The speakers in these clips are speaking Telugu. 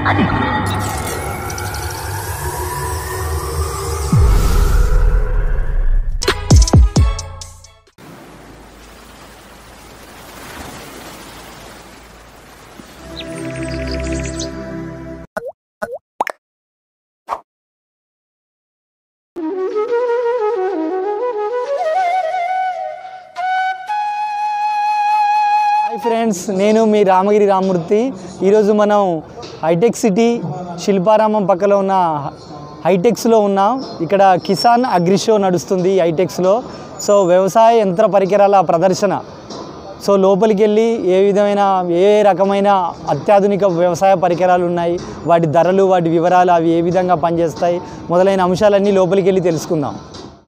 అది హాయ్ ఫ్రెండ్స్ నేను మీ రామగిరి రామూర్తి ఈరోజు మనం హైటెక్ సిటీ శిల్పారామం పక్కన ఉన్న హైటెక్స్లో ఉన్నాం ఇక్కడ కిసాన్ అగ్రి షో నడుస్తుంది ఈ హైటెక్స్లో సో వ్యవసాయ యంత్ర పరికరాల ప్రదర్శన సో లోపలికి వెళ్ళి ఏ విధమైన ఏ రకమైన అత్యాధునిక వ్యవసాయ పరికరాలు ఉన్నాయి వాటి ధరలు వాటి వివరాలు అవి ఏ విధంగా పనిచేస్తాయి మొదలైన అంశాలన్నీ లోపలికి వెళ్ళి తెలుసుకుందాం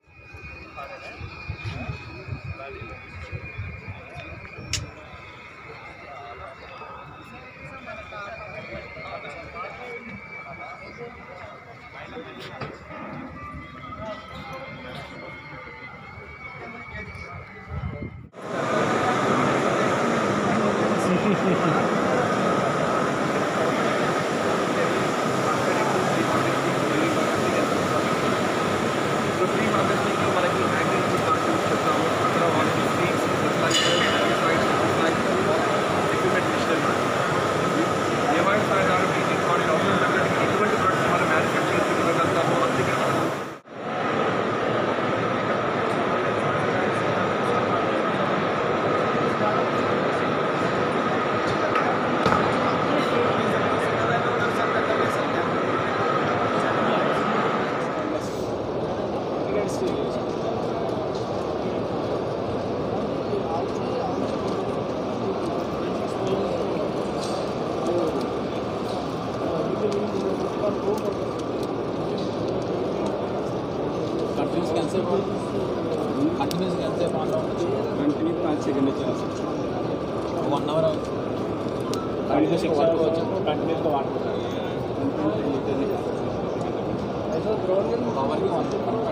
continuous cancel continuous cancel on continue पाँच सेकंड चला सकते वन అవర్ కంటిన్యూస్ వాడుకోవచ్చు కంటిన్యూస్ వాడుకోవచ్చు పవర్కి వన్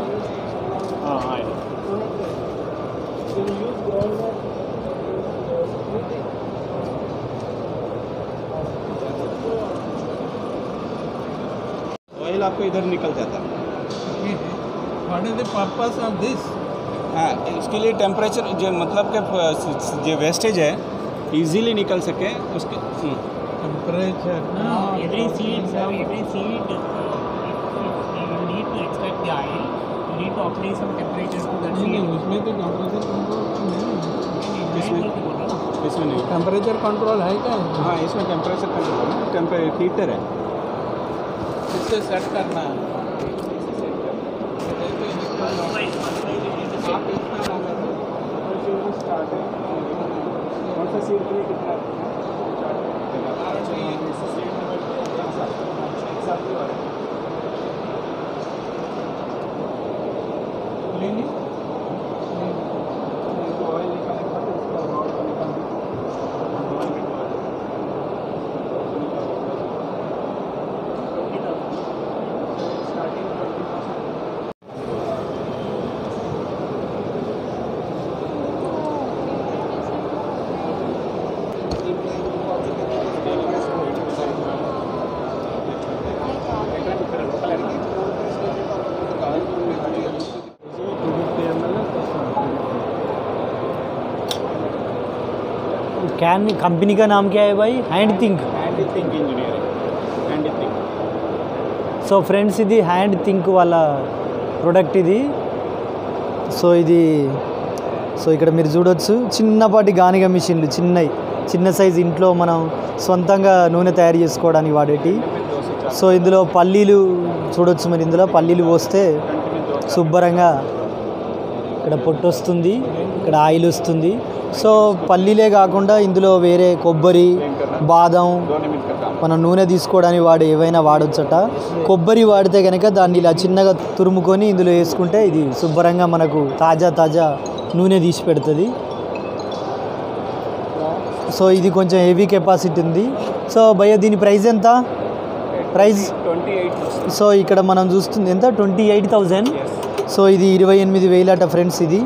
ऑयल आपको इधर निकल जाता है what is the purpose of this हाँ इसके लिए टेम्परेचर जो मतलब के जो वेस्टेज है इजीली निकल सके उसके हम्म, temperature No, every seed, sir, every seed, uh, if, if you need to extract the oil, you need to apply some temperature to that नहीं seed. उसमें तो टेंपरेचर कंट्रोल नहीं इसमें नहीं बोलो ना इसमें नहीं टेंपरेचर कंट्रोल है क्या हाँ इसमें टेम्परेचर कंट्रोल है टेम्परेचर हीटर है किससे सेट करना है Otherwise, otherwise you need to set. कौन सा सीट के लिए कितना कैन कंपनी का नाम क्या है भाई hand think hand think engineering hand think so friends ఇది హ్యాండ్ థింక్ వాళ్ళ ప్రోడక్ట్ ఇది సో ఇది సో ఇక్కడ మీరు చూడొచ్చు చిన్నపాటి గానిగ మిషన్లు చిన్నవి చిన్న సైజ్ ఇంట్లో మనం సొంతంగా నూనె తయారు చేసుకోవడానికి వాడేటి సో ఇందులో పల్లీలు చూడొచ్చు మరి ఇందులో పల్లీలు పోస్తే శుభ్రంగా ఇక్కడ పొట్టు వస్తుంది ఇక్కడ ఆయిల్ వస్తుంది సో పల్లీలే కాకుండా ఇందులో వేరే కొబ్బరి బాదం दोनों मिनट का काम మనం నూనె తీసుకోవడానికి వాడు ఏవైనా వాడొచ్చట కొబ్బరి వాడితే కనుక దాన్ని ఇలా చిన్నగా తురుముకొని ఇందులో వేసుకుంటే ఇది శుభ్రంగా మనకు తాజా తాజా నూనె తీసి పెడుతుంది సో ఇది కొంచెం హెవీ కెపాసిటీ ఉంది సో భయ్య దీని ప్రైస్ ఎంత ప్రైస్ ट्वेंटी एट సో ఇక్కడ మనం చూస్తుంది ఎంత ట్వంటీ ఎయిట్ థౌజండ్ సో ఇది ఇరవై ఎనిమిది వేలట ఫ్రెండ్స్ ఇది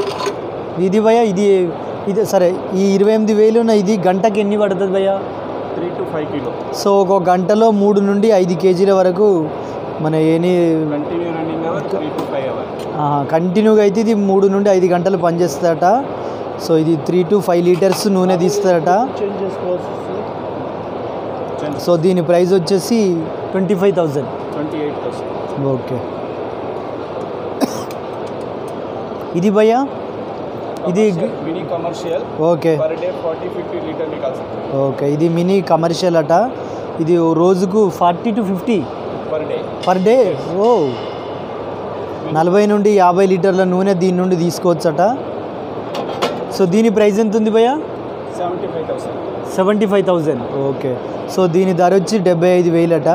ఇది భయ్య ఇది ఇది సరే ఈ ఇరవై ఎనిమిది వేలు ఉన్న ఇది గంటకి ఎన్ని పడుతుంది భయ్య three to five kilo so ఒక గంటలో మూడు నుండి ఐదు కేజీల వరకు మన ఏని continue running hour three to five hour కంటిన్యూగా అయితే ఇది మూడు నుండి ఐదు గంటలు పనిచేస్తుందట సో ఇది త్రీ టు ఫైవ్ లీటర్స్ నూనె తీస్తుందట చేంజ్ చేసుకోవాల్సి సో దీని ప్రైస్ వచ్చేసి twenty five thousand twenty eight percent okay ఇది భయ్యా ఇది mini commercial okay per day forty fifty litre निकाल सकते ఓకే ఇది మినీ కమర్షియల్ అట ఇది రోజుకు ఫార్టీ టు ఫిఫ్టీ हैं पर डे పర్ డే ఓ నలభై నుండి యాభై లీటర్ల నూనె దీని నుండి తీసుకోవచ్చట సో దీని ప్రైస్ ఎంత ఉంది భయ్యా seventy five thousand seventy five thousand okay so దీని ధర వచ్చి డెబ్బై ఐదు వేలట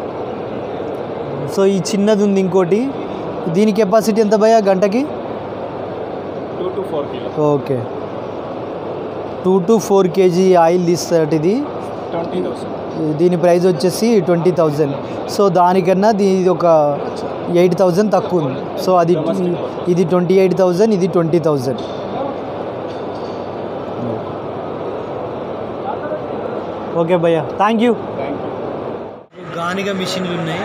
సో ఈ చిన్నది ఉంది ఇంకోటి దీని కెపాసిటీ ఎంత భయ్యా గంటకి two to four kilo okay two to four KG oil తీస్తారట ఇది ट्वेंटी थाउजेंड దీని ప్రైస్ వచ్చేసి ట్వంటీ థౌజండ్ సో దానికన్నా దీని ఒక ఎయిట్ థౌజండ్ తక్కువ ఉంది సో అది ఇది ట్వంటీ ఎయిట్ థౌజండ్ ఇది ట్వంటీ థౌజండ్ ఓకే భయ్య థ్యాంక్ యూ थैंक यू గానిగ మిషన్లు ఉన్నాయి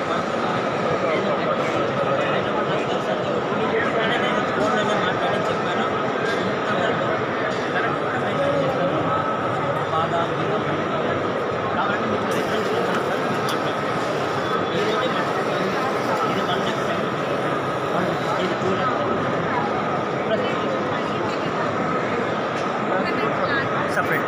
సపరేట్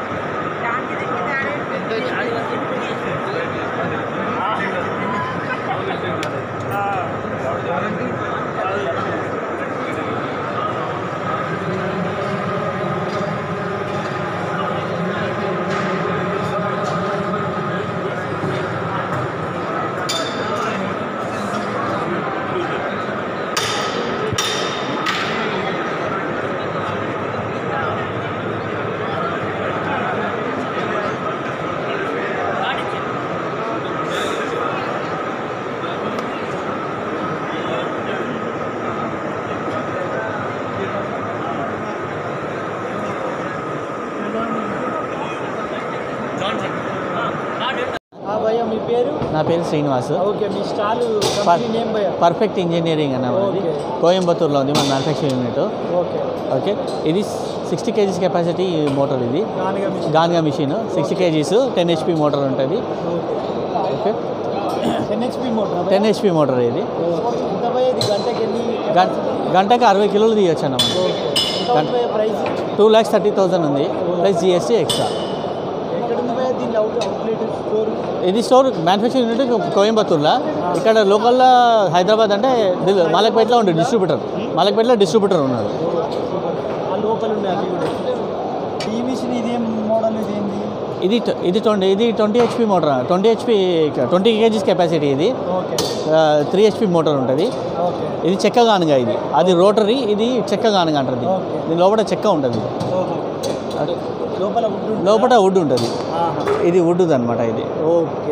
భయ్య మీ పేరు నా పేరు శ్రీనివాస్ ఓకే మీ స్టాల్ పర్- కంపెనీ నేమ్ భయ్య పర్ఫెక్ట్ ఇంజనీరింగ్ అన్న మనది ఓకే. కోయంబత్తూర్లో ఉంది మన మ్యానుఫ్యాక్చరింగ్ యూనిట్ ఓకే ఓకే ఇది సిక్స్టీ కేజీస్ కెపాసిటీ మోటార్ ఇది గానిగ మిషన్ గాన్గా machine sixty KGs ten HP motor ఉంటుంది okay ten HP motor ten HP motor ఇది ఎంత భయ్య ఇది గంటకి ఎన్ని గం గంటకి అరవై కిలోలు తీయొచ్చు అన్న మనం ఓకే ఎంత ఉంది భయ్య price two lakhs thirty thousand ఉంది ప్లస్ జిఎస్టీ ఎక్స్ట్రా ఎక్కడ ఉంది భయ్య దీని అవుట్ అవుట్లెట్ స్టోర్ ఇది స్టోర్ మ్యానుఫ్యాక్చరింగ్ యూనిట్ కోయంబత్తూర్లో ఇక్కడ లోకల్లో హైదరాబాద్ అంటే దిల్- మలక్పేటలో ఉండే డిస్ట్రిబ్యూటర్ మలక్పేటలో డిస్ట్రిబ్యూటర్ ఉన్నాడు ఆ లోపల ఉన్నాయి అవి కూడా ఈ మిషన్ ఇదేం మోడల్ ఇది ఏంది ఇది ట- ఇది ట్వంటీ ఇది twenty HP motor twenty HP twenty KGs capacity ఇది ఓకే త్రీ హెచ్పి మోటార్ ఉంటుంది ఓకే ఇది చెక్క గానుగా ఇది అది రోటరీ ఇది చెక్క గానుగా అంటుంది ఓకే. దీని లోపల చెక్క ఉంటుంది ఓహో లోపల వుడ్ ఉంటుందా? లోపల వుడ్ ఉంటుంది ఆహా. ఇది వుడ్ అనమాట ఇది ఓకే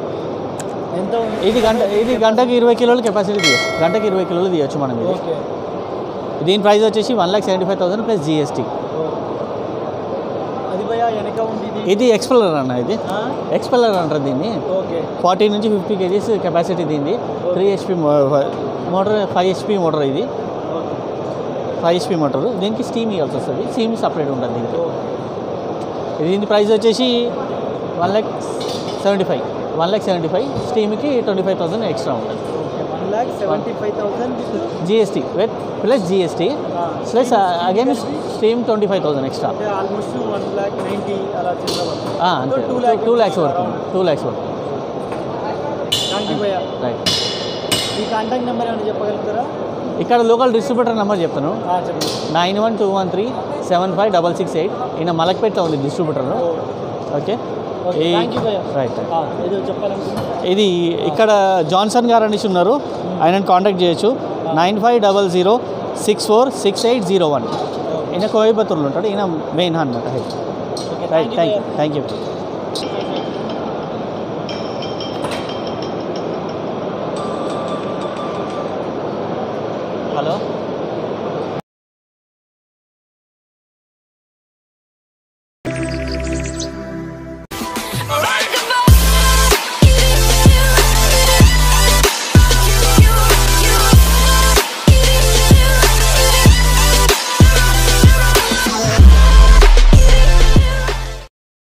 ఎంత ఉంది ఇది గంట ఇది గంటకి ఇరవై కిలోలు కెపాసిటీ తీయచ్చు గంటకి ఇరవై కిలోలు తీయచ్చు మనం ఇది ఓకే దీని ప్రైస్ వచ్చేసి one lakh seventy five thousand plus GST ఓ. అది భయ వెనక ఉంది ఇది ఇది ఎక్స్పెల్లర్ అన్న ఇది ఆ? ఎక్స్పెల్లర్ అంటారు దీన్ని ఓకే ఫార్టీ నుంచి ఫిఫ్టీ కేజీస్ కెపాసిటీ దీన్ని three HP motor five HP motor ఇది ఓకే ఫైవ్ హెచ్పి మోటార్ దీనికి స్టీమ్ ఇవ్వాల్సి వస్తుంది స్టీమ్ సపరేట్ ఉంటుంది దీనికి ఓకే ఇది దీని ప్రైస్ వచ్చేసి one lakh seventy five one lakh seventy five స్టీమ్కి ట్వంటీ ఫైవ్ థౌసండ్ ఎక్స్ట్రా ఉంటుంది okay one lakh seventy five thousand GST with plus GST plus again steam twenty five thousand extra అంటే ఆల్మోస్ట్ వన్ ల్యాక్ నైంటీ అలా చిన్న అంతే two two lakh two lakhs పడుతుంది టూ ల్యాక్స్ పడుతుంది థ్యాంక్ యూ భయ్య రైట్ మీ కాంటాక్ట్ నెంబర్ ఏమైనా చెప్పగలుగుతారా ఇక్కడ లోకల్ డిస్ట్రిబ్యూటర్ నెంబర్ చెప్తాను ఆ, చెప్పండి nine one two one three seven five double six eight ఈయన మలక్పేటలో ఉంది డిస్ట్రిబ్యూటర్ ఓకే ఓకే ఈ- థ్యాంక్ యూ భయ్య రైట్ రైట్ ఆ, ఏదో చెప్పాలనుకుంటున్నా ఇది ఇక్కడ జాన్సన్ గారు అనేసి ఉన్నారు ఆయనను కాంటాక్ట్ చేయొచ్చు nine five double zero six four six eight zero one ఈయన కోయంబత్తూరులో ఉంటాడు ఈయన మెయిన్ అనమాట okay right thank you thank you thank you